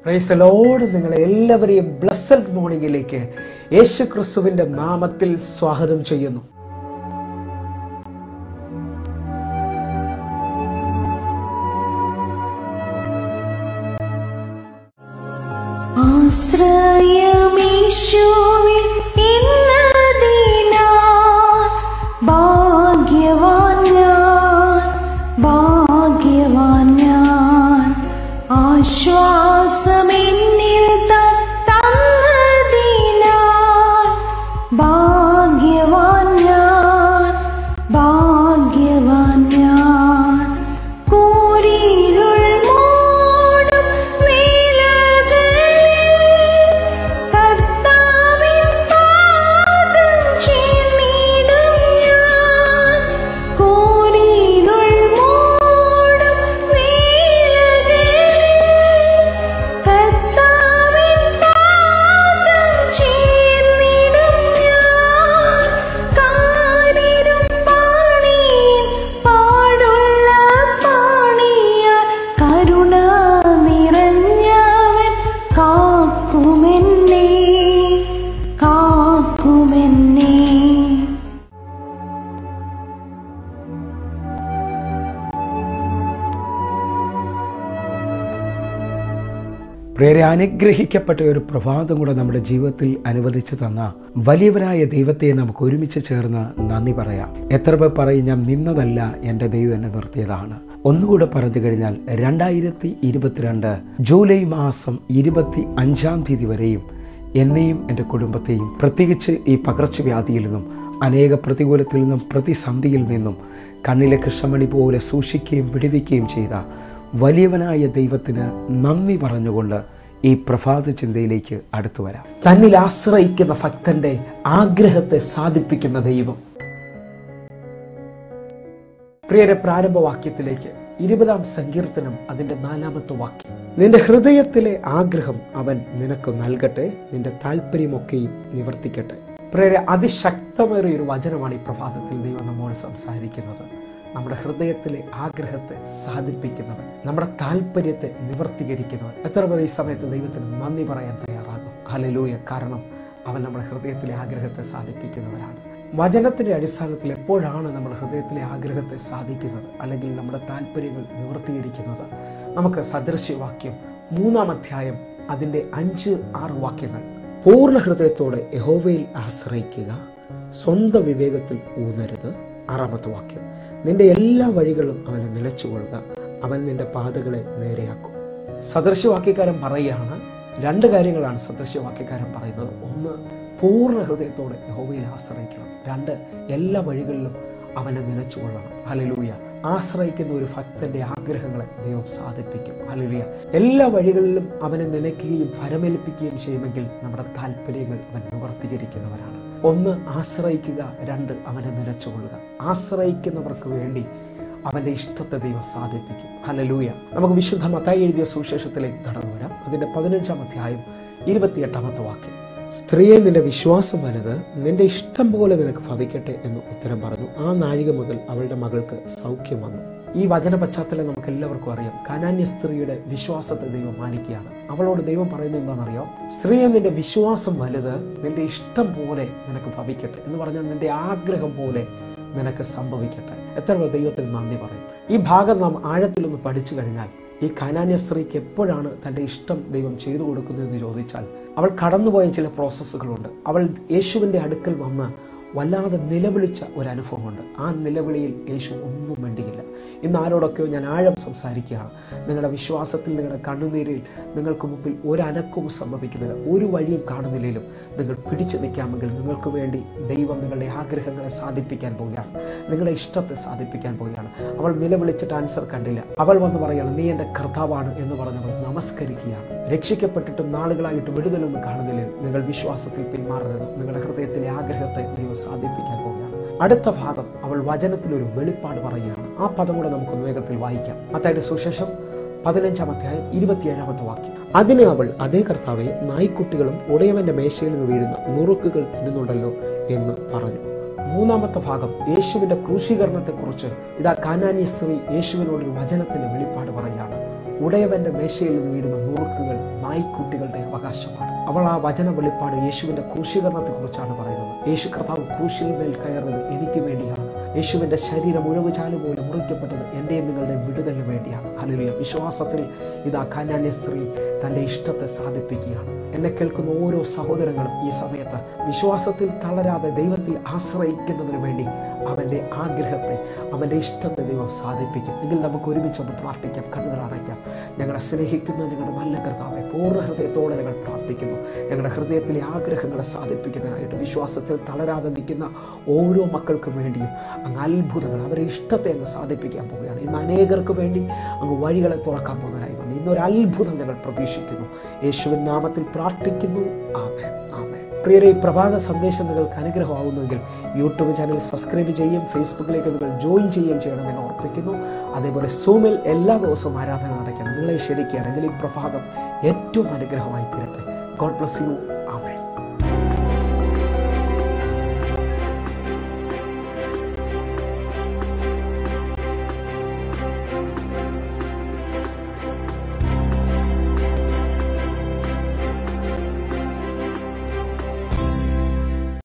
പ്രൈസലോട് നിങ്ങളെ എല്ലാവരെയും ബ്ലസ്സഡ് മോർണിംഗിലേക്ക് യേശു ക്രിസ്തുവിന്റെ നാമത്തിൽ സ്വാഗതം ചെയ്യുന്നു ആശ്രയമീശോവിൽ ഇന്നതിനാൽ ഭാഗ്യവാൻ ഞാൻ ഭാഗ്യവാൻ ഞാൻ ആശ്വാസമെന്നിൽ താൻ തന്നതിനാൽ ഭാഗ്യവാൻ ഞാൻ ഭാഗ്യവാൻ ഞാൻ കൂരിരുൾ മൂടും വേളകളിൽ കർത്താവിൻ പാദം ചേർന്നിടും ഞാൻ കൂരിരുൾ മൂടും വേളകളിൽ കർത്താവിൻ പാദം ചേർന്നിടും ഞാൻ കാരിരും പാണിയും പാടുള്ള പാണിയാൽ കരുണ നിറഞ്ഞവൻ കാക്കുമെന്നെ കാക്കുമെന്നെ പ്രിയരെ അനുഗ്രഹിക്കപ്പെട്ട ഒരു പ്രഭാതം കൂടെ നമ്മുടെ ജീവിതത്തിൽ അനുവദിച്ചു തന്ന വലിയവനായ ദൈവത്തെ നമുക്ക് ഒരുമിച്ച് ചേർന്ന് നന്ദി പറയാം എത്ര പേർ പറയും ഞാൻ നിന്നതല്ല എൻ്റെ ദൈവം എന്നെ നിർത്തിയതാണ് ഒന്നുകൂടെ പറഞ്ഞു കഴിഞ്ഞാൽ രണ്ടായിരത്തി ഇരുപത്തിരണ്ട് ജൂലൈ മാസം ഇരുപത്തി അഞ്ചാം തീയതി വരെയും എന്നെയും എൻ്റെ കുടുംബത്തെയും പ്രത്യേകിച്ച് ഈ പകർച്ചവ്യാധിയിൽ നിന്നും അനേക പ്രതികൂലത്തിൽ നിന്നും പ്രതിസന്ധിയിൽ നിന്നും കണ്ണിലെ കൃഷ്ണമണി പോലെ സൂക്ഷിക്കുകയും വിടുവിക്കുകയും ചെയ്ത വലിയവനായ ദൈവത്തിന് നന്ദി പറഞ്ഞുകൊണ്ട് ഈ പ്രഭാത ചിന്തയിലേക്ക് അടുത്തു വരാം തന്നിൽ ആശ്രയിക്കുന്ന ഭക്തന്റെ ആഗ്രഹത്തെ സാധിപ്പിക്കുന്ന ദൈവം പ്രിയരെ പ്രാരംഭവാക്യത്തിലേക്ക് ഇരുപതാം സങ്കീർത്തനം അതിന്റെ നാലാമത്തെ വാക്യം നിന്റെ ഹൃദയത്തിലെ ആഗ്രഹം അവൻ നിനക്ക് നൽകട്ടെ നിന്റെ താല്പര്യമൊക്കെയും നിവർത്തിക്കട്ടെ പ്രിയരെ അതിശക്തമേറിയ ഒരു വചനമാണ് ഈ പ്രഭാതത്തിൽ ദൈവം നമ്മോട് സംസാരിക്കുന്നത് നമ്മുടെ ഹൃദയത്തിലെ ആഗ്രഹത്തെ സാധിപ്പിക്കുന്നവൻ നമ്മുടെ താല്പര്യത്തെ നിവർത്തീകരിക്കുന്നവൻ എത്ര പേർ ഈ സമയത്ത് ദൈവത്തിന് നന്ദി പറയാൻ തയ്യാറാകും ഹലലൂയ കാരണം അവൻ നമ്മുടെ ഹൃദയത്തിലെ ആഗ്രഹത്തെ സാധിപ്പിക്കുന്നവരാണ് വചനത്തിന്റെ അടിസ്ഥാനത്തിൽ എപ്പോഴാണ് നമ്മുടെ ഹൃദയത്തിലെ ആഗ്രഹത്തെ സാധിക്കുന്നത് അല്ലെങ്കിൽ നമ്മുടെ താല്പര്യങ്ങൾ നിവർത്തീകരിക്കുന്നത് നമുക്ക് സദൃശ്യവാക്യം മൂന്നാം അധ്യായം അതിൻ്റെ അഞ്ച് ആറ് വാക്യങ്ങൾ പൂർണ്ണ ഹൃദയത്തോടെ യഹോവയിൽ ആശ്രയിക്കുക സ്വന്തം വിവേകത്തിൽ ഊന്നരുത് ആറാമത്തെ വാക്യം നിന്റെ എല്ലാ വഴികളും അവനെ നിലച്ചുകൊള്ളുക അവൻ നിന്റെ പാതകളെ നേരെയാക്കും സദൃശ്യവാക്യക്കാരൻ പറയുകയാണ് രണ്ട് കാര്യങ്ങളാണ് സദൃശ്യവാക്യക്കാരൻ പറയുന്നത് ഒന്ന് പൂർണ്ണ ഹൃദയത്തോടെ യഹോവയിൽ ആശ്രയിക്കണം രണ്ട് എല്ലാ വഴികളിലും അവനെ നിലച്ചുകൊള്ളണം ഹലലൂയ ആശ്രയിക്കുന്ന ഒരു ഭക്തന്റെ ആഗ്രഹങ്ങളെ ദൈവം സാധിപ്പിക്കും ഹലലൂയ എല്ലാ വഴികളിലും അവനെ നനയ്ക്കുകയും ഫലമേൽപ്പിക്കുകയും ചെയ്യുമെങ്കിൽ നമ്മുടെ താല്പര്യങ്ങൾ അവൻ നിവർത്തീകരിക്കുന്നവരാണ് ഒന്ന് ആശ്രയിക്കുക രണ്ട് അവനെ നിലച്ചുകൊള്ളുക ആശ്രയിക്കുന്നവർക്ക് വേണ്ടി അവന്റെ ഇഷ്ടത്തെ ദൈവം സാധിപ്പിക്കും ഹലലൂയ നമുക്ക് വിശുദ്ധ മത്തായി എഴുതിയ സുവിശേഷത്തിലേക്ക് കടന്നു വരാം അതിന്റെ പതിനഞ്ചാം അധ്യായം ഇരുപത്തിയെട്ടാമത്തെ വാക്യം സ്ത്രീയെ നിന്റെ വിശ്വാസം വലുത് നിന്റെ ഇഷ്ടം പോലെ നിനക്ക് ഭവിക്കട്ടെ എന്ന് ഉത്തരം പറഞ്ഞു ആ നാഴിക മുതൽ അവളുടെ മകൾക്ക് സൗഖ്യം വന്നു ഈ വചന പശ്ചാത്തലം നമുക്ക് എല്ലാവർക്കും അറിയാം കനാന്യ സ്ത്രീയുടെ വിശ്വാസത്തെ ദൈവം മാനിക്കുകയാണ് അവളോട് ദൈവം പറയുന്നത് എന്താണെന്നറിയാം സ്ത്രീയെ നിന്റെ വിശ്വാസം വലുത് നിന്റെ ഇഷ്ടം പോലെ നിനക്ക് ഭവിക്കട്ടെ എന്ന് പറഞ്ഞാൽ നിന്റെ ആഗ്രഹം പോലെ നിനക്ക് സംഭവിക്കട്ടെ എത്ര പേർ ദൈവത്തിന് നന്ദി പറയും ഈ ഭാഗം നാം ആഴത്തിലൊന്ന് പഠിച്ചു കഴിഞ്ഞാൽ ഈ കാനാന്യ സ്ത്രീക്ക് എപ്പോഴാണ് തൻ്റെ ഇഷ്ടം ദൈവം ചെയ്തു കൊടുക്കുന്നതെന്ന് ചോദിച്ചാൽ അവൾ കടന്നുപോയ ചില പ്രോസസ്സുകളുണ്ട് അവൾ യേശുവിൻ്റെ അടുക്കൽ വന്ന് വല്ലാതെ നിലവിളിച്ച ഒരു അനുഭവമുണ്ട് ആ നിലവിളിയിൽ യേശു ഒന്നും വേണ്ടിയില്ല ഇന്ന് ആരോടൊക്കെയോ ഞാൻ ആഴം സംസാരിക്കുകയാണ് നിങ്ങളുടെ വിശ്വാസത്തിൽ നിങ്ങളുടെ കണ്ണുനീരിൽ നിങ്ങൾക്ക് മുമ്പിൽ ഒരു അനക്കവും സംഭവിക്കുന്നില്ല ഒരു വഴിയും കാണുന്നില്ലെങ്കിലും നിങ്ങൾ പിടിച്ചു നിൽക്കാമെങ്കിൽ നിങ്ങൾക്ക് വേണ്ടി ദൈവം നിങ്ങളുടെ ആഗ്രഹങ്ങളെ സാധിപ്പിക്കാൻ പോവുകയാണ് നിങ്ങളുടെ ഇഷ്ടത്തെ സാധിപ്പിക്കാൻ പോവുകയാണ് അവൾ നിലവിളിച്ചിട്ട് ആൻസർ കണ്ടില്ല അവൾ വന്ന് പറയാണ് നീ എൻ്റെ കർത്താവാണ് എന്ന് പറഞ്ഞവൾ നമസ്കരിക്കുകയാണ് രക്ഷിക്കപ്പെട്ടിട്ടും നാളുകളായിട്ട് വിടുതലൊന്നും കാണുന്നില്ല നിങ്ങൾ വിശ്വാസത്തിൽ പിന്മാറരുത് നിങ്ങളുടെ ഹൃദയത്തിലെ ആഗ്രഹത്തെ ദൈവം സാധിപ്പിക്കാൻ പോവുകയാണ് അടുത്ത ഭാഗം അവൾ വചനത്തിൽ ഒരു വെളിപ്പാട് പറയുകയാണ് ആ പദം കൂടെ നമുക്കൊന്ന് വേഗത്തിൽ വായിക്കാം അതായത് സുശേഷം പതിനഞ്ചാം അധ്യായം ഇരുപത്തിയേഴാമത്തെ വാക്യം അതിന് അവൾ അതേ കർത്താവെ നായ്ക്കുട്ടികളും ഉടയവന്റെ മേശയിൽ നിന്ന് വീഴുന്ന നുറുക്കുകൾ തിന്നുന്നുണ്ടല്ലോ എന്ന് പറഞ്ഞു മൂന്നാമത്തെ ഭാഗം യേശുവിന്റെ ക്രൂശീകരണത്തെക്കുറിച്ച് ഇതാ കാനാനി സ്ത്രീ യേശുവിനോട് ഒരു വചനത്തിന്റെ വെളിപ്പാട് പറയുകയാണ് ഉടയവന്റെ മേശയിൽ നിന്ന് വീഴുന്ന നുറുക്കുകൾ നായ്ക്കുട്ടികളുടെ അവകാശമാണ് അവൾ ആ വചന വെളിപ്പാട് യേശുവിന്റെ ക്രൂശീകരണത്തെ കുറിച്ചാണ് പറയുന്നത് യേശു കർത്താവ് ക്രൂശിൽ മേൽ കയറുന്നത് എനിക്ക് വേണ്ടിയാണ് യേശുവിന്റെ ശരീരം ഉഴവുചാല് പോലെ മുറിക്കപ്പെട്ടത് എൻ്റെയും നിങ്ങളുടെ വിടുതലിന് വേണ്ടിയാണ് ഹല്ലേലൂയ വിശ്വാസത്തിൽ ഇതാ കാനാന്യ സ്ത്രീ തൻ്റെ ഇഷ്ടത്തെ സാധിപ്പിക്കുകയാണ് എന്നെ കേൾക്കുന്ന ഓരോ സഹോദരങ്ങളും ഈ സമയത്ത് വിശ്വാസത്തിൽ തളരാതെ ദൈവത്തിൽ ആശ്രയിക്കുന്നതിന് വേണ്ടി അവൻ്റെ ആഗ്രഹത്തെ അവൻ്റെ ഇഷ്ടത്തെ ദൈവം സാധിപ്പിക്കും എങ്കിൽ നമുക്ക് ഒരുമിച്ചൊന്ന് പ്രാർത്ഥിക്കാം കണ്ണുകൾ അടയ്ക്കാം ഞങ്ങളെ സ്നേഹിക്കുന്ന ഞങ്ങളുടെ നല്ല കർത്താവെ പൂർണ്ണ ഹൃദയത്തോടെ ഞങ്ങൾ പ്രാർത്ഥിക്കുന്നു ഞങ്ങളുടെ ഹൃദയത്തിലെ ആഗ്രഹങ്ങളെ സാധിപ്പിക്കുന്നതിനായിട്ട് വിശ്വാസത്തിൽ തളരാതെ നിൽക്കുന്ന ഓരോ മക്കൾക്കും വേണ്ടിയും അങ്ങ് അത്ഭുതങ്ങൾ അവരെ ഇഷ്ടത്തെ അങ്ങ് സാധിപ്പിക്കാൻ പോവുകയാണ് ഇന്ന് അനേകർക്ക് വേണ്ടി അങ്ങ് വഴികളെ തുറക്കാൻ പോകുന്നതിനായി വന്നു ഇന്നൊരു അത്ഭുതം ഞങ്ങൾ പ്രതീക്ഷിക്കുന്നു യേശുവിൻ നാമത്തിൽ പ്രാർത്ഥിക്കുന്നു ആമേൻ ആമേൻ പ്രിയരെ ഈ പ്രഭാത സന്ദേശം നിങ്ങൾക്ക് അനുഗ്രഹമാകുന്നെങ്കിൽ യൂട്യൂബ് ചാനൽ സബ്സ്ക്രൈബ് ചെയ്യും ഫേസ്ബുക്കിലേക്ക് നിങ്ങൾ ജോയിൻ ചെയ്യുകയും ചെയ്യണമെന്ന് ഓർപ്പിക്കുന്നു അതേപോലെ സൂമിൽ എല്ലാ ദിവസവും ആരാധന നടക്കണം നിങ്ങളെ ക്ഷണിക്കുകയാണെങ്കിൽ ഈ പ്രഭാതം ഏറ്റവും അനുഗ്രഹമായി തീരട്ടെ ഗോഡ് ബ്ലസ് യു